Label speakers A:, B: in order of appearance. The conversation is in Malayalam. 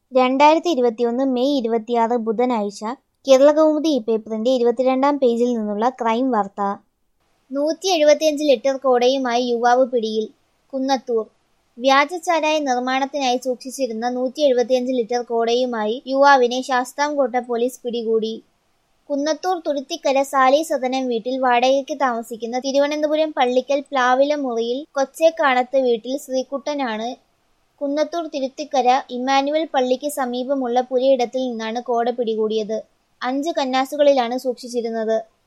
A: രണ്ടായിരത്തി ഇരുപത്തിയൊന്ന് മെയ് ഇരുപത്തിയാറ് ബുധനാഴ്ച കേരളകൗമുദി ഈ പേപ്പറിന്റെ ഇരുപത്തിരണ്ടാം പേജിൽ നിന്നുള്ള ക്രൈം വാർത്ത നൂറ്റി എഴുപത്തിയഞ്ച് ലിറ്റർ കോടയുമായി യുവാവ് പിടിയിൽ കുന്നത്തൂർ വ്യാജച്ചാരായ നിർമ്മാണത്തിനായി സൂക്ഷിച്ചിരുന്ന നൂറ്റി എഴുപത്തിയഞ്ച് ലിറ്റർ കോടയുമായി യുവാവിനെ ശാസ്താംകോട്ട പോലീസ് പിടികൂടി കുന്നത്തൂർ തുരുത്തിക്കര സാലി സദനം വീട്ടിൽ വാടകയ്ക്ക് താമസിക്കുന്ന തിരുവനന്തപുരം പള്ളിക്കൽ പ്ലാവില മുറിയിൽ കൊച്ചേക്കാണത്ത് വീട്ടിൽ ശ്രീകുട്ടനാണ് കുന്നത്തൂർ തിരുത്തിക്കര ഇമ്മാനുവൽ പള്ളിക്ക് സമീപമുള്ള പുരയിടത്തിൽ നിന്നാണ് കോട പിടികൂടിയത് അഞ്ച് കന്നാസുകളിലാണ് സൂക്ഷിച്ചിരുന്നത്